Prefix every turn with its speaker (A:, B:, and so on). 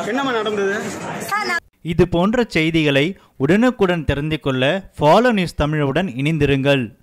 A: என்னம்மா நடந்தது
B: சார் நான்
C: இது போன்ற செய்திகளை உடனுக்குடன் தெரிந்து கொள்ள ஃபாலோ நியூஸ் தமிழுடன் இணைந்திருங்கள்